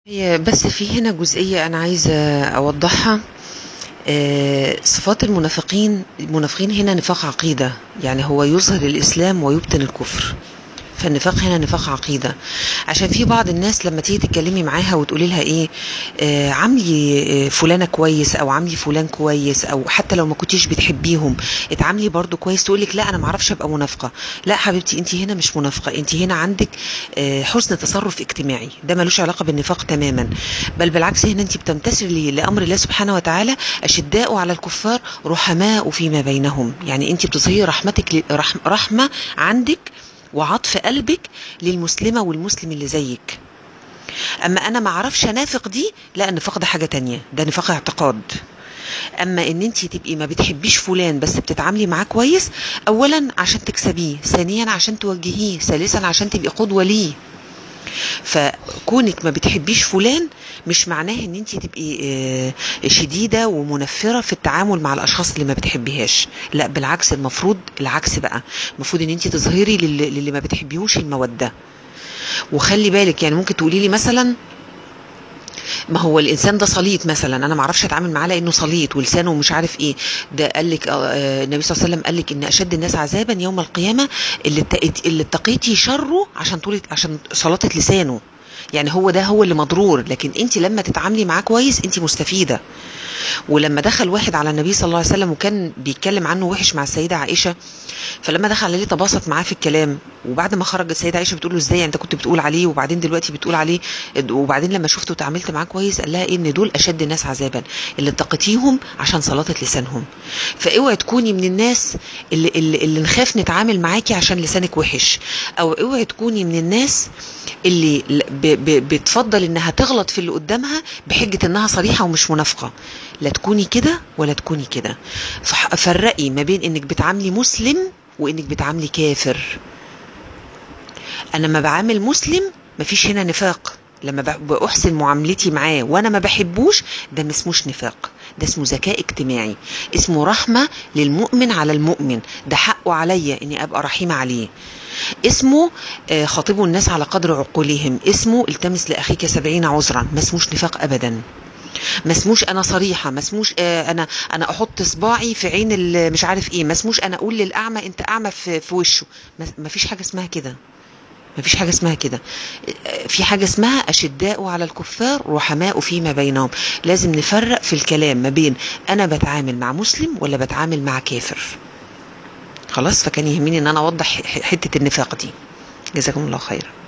هي بس في هنا جزئية أنا عايزة أوضحها آه، صفات المنافقين المنافقين هنا نفاق عقيدة يعني هو يظهر الإسلام ويبطن الكفر فالنفاق هنا نفاق عقيدة عشان في بعض الناس لما تيجي تتكلمي معاها وتقولي لها ايه آه عاملي آه، فلانة كويس او عاملي فلان كويس او حتى لو ما كنتيش بتحبيهم اتعاملي برضو كويس تقولك لا انا ما اعرفش ابقى منافقة لا حبيبتي انت هنا مش منافقة انت هنا عندك آه حسن تصرف اجتماعي ده ملوش علاقة بالنفاق تماما بل بالعكس هنا انت بتمتثلي لامر الله سبحانه وتعالى اشداء على الكفار رحماء فيما بينهم يعني انت بتظهري رحمتك ل- رحم رحمة عندك وعطف قلبك للمسلمة والمسلم اللي زيك اما انا ما اعرفش انافق دي لا النفاق ده حاجة تانية ده نفاق اعتقاد اما ان انت تبقي ما بتحبيش فلان بس بتتعاملي معاه كويس اولا عشان تكسبيه ثانيا عشان توجهيه ثالثا عشان تبقي قدوة ليه فكونك ما بتحبيش فلان مش معناه ان انت تبقي آه، شديده ومنفره في التعامل مع الاشخاص اللي ما بتحبيهاش لا بالعكس المفروض العكس بقى المفروض ان انت تظهري للي, للي ما بتحبيهوش الموده وخلي بالك يعني ممكن تقولي لي مثلا ما هو الانسان ده صليط مثلا انا ما اعرفش اتعامل معاه لانه صليط ولسانه مش عارف ايه ده قال لك آه، آه، النبي صلى الله عليه وسلم قال لك ان اشد الناس عذابا يوم القيامه اللي اتقيت- اللي اتقيتي شره عشان طولة عشان سلطه لسانه يعني هو ده هو اللي مضرور لكن انت لما تتعاملي معاه كويس انت مستفيده ولما دخل واحد على النبي صلى الله عليه وسلم وكان بيتكلم عنه وحش مع السيده عائشه فلما دخل عليه تباسط معاه في الكلام وبعد ما خرج السيده عائشه بتقول له ازاي انت كنت بتقول عليه وبعدين دلوقتي بتقول عليه وبعدين لما شفته وتعاملت معاه كويس قال لها ايه ان دول اشد الناس عذابا اللي اتقيتيهم عشان سلطه لسانهم فاوعي تكوني من الناس اللي, اللي, اللي نخاف نتعامل معاكي عشان لسانك وحش او اوعي تكوني من الناس اللي ل- ب ب بتفضل انها تغلط في اللي قدامها بحجه انها صريحه ومش منافقه لا تكوني كده ولا تكوني كده فح- فرقي ما بين انك بتعاملي مسلم وانك بتعاملي كافر انا لما بعامل مسلم مفيش هنا نفاق لما ب- بأحسن معاملتي معاه وانا ما بحبوش ده ما اسموش نفاق ده اسمه ذكاء اجتماعي اسمه رحمة للمؤمن على المؤمن ده حقه عليا اني ابقى رحيمة عليه اسمه آه، خاطبوا الناس على قدر عقولهم اسمه التمس لأخيك سبعين عذرا ما اسموش نفاق أبدا ما اسموش انا صريحه ما اسموش آه، انا انا احط صباعي في عين ال- مش عارف ايه ما اسموش انا اقول للاعمى انت اعمى في, في وشه ما- ما فيش حاجه اسمها كده ما فيش حاجه اسمها كده آه، في حاجه اسمها اشداء على الكفار رحماء فيما بينهم لازم نفرق في الكلام ما بين انا بتعامل مع مسلم ولا بتعامل مع كافر خلاص فكان يهمني ان انا اوضح ح- حته النفاق دي جزاكم الله خيرا